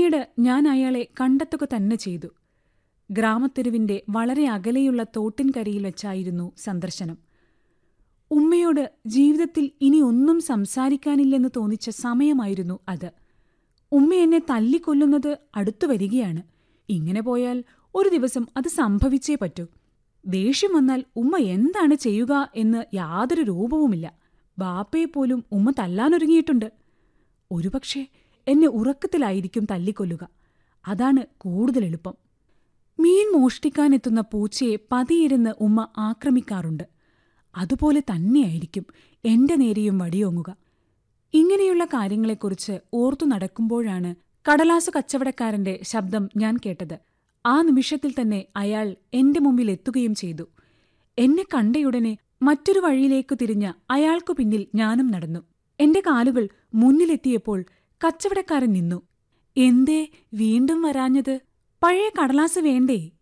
പിന്നീട് ഞാൻ അയാളെ കണ്ടെത്തുക തന്നെ ചെയ്തു ഗ്രാമത്തെരുവിന്റെ വളരെ അകലെയുള്ള തോട്ടിൻകരയിൽ വെച്ചായിരുന്നു സന്ദർശനം ഉമ്മയോട് ജീവിതത്തിൽ ഇനി ഒന്നും സംസാരിക്കാനില്ലെന്ന് തോന്നിച്ച സമയമായിരുന്നു അത് ഉമ്മ എന്നെ തല്ലിക്കൊല്ലുന്നത് അടുത്തു വരികയാണ് ഇങ്ങനെ പോയാൽ ഒരു ദിവസം അത് സംഭവിച്ചേ പറ്റൂ ദേഷ്യം വന്നാൽ ഉമ്മ എന്താണ് ചെയ്യുക എന്ന് യാതൊരു രൂപവുമില്ല ബാപ്പയെപ്പോലും ഉമ്മ തല്ലാനൊരുങ്ങിയിട്ടുണ്ട് ഒരുപക്ഷെ എന്നെ ഉറക്കത്തിലായിരിക്കും തല്ലിക്കൊല്ലുക അതാണ് കൂടുതൽ എളുപ്പം മീൻ മോഷ്ടിക്കാനെത്തുന്ന പൂച്ചയെ പതിയിരുന്ന് ഉമ്മ ആക്രമിക്കാറുണ്ട് അതുപോലെ തന്നെയായിരിക്കും എന്റെ നേരെയും വടിയോങ്ങുക ഇങ്ങനെയുള്ള കാര്യങ്ങളെക്കുറിച്ച് ഓർത്തു നടക്കുമ്പോഴാണ് കടലാസു കച്ചവടക്കാരന്റെ ശബ്ദം ഞാൻ കേട്ടത് ആ നിമിഷത്തിൽ തന്നെ അയാൾ എന്റെ മുമ്പിൽ എത്തുകയും ചെയ്തു എന്നെ കണ്ടയുടനെ മറ്റൊരു വഴിയിലേക്കു തിരിഞ്ഞ അയാൾക്കു പിന്നിൽ ഞാനും നടന്നു എന്റെ കാലുകൾ മുന്നിലെത്തിയപ്പോൾ കച്ചവടക്കാരൻ നിന്നു എന്തേ വീണ്ടും വരാഞ്ഞത് പഴയ കടലാസ് വേണ്ടേ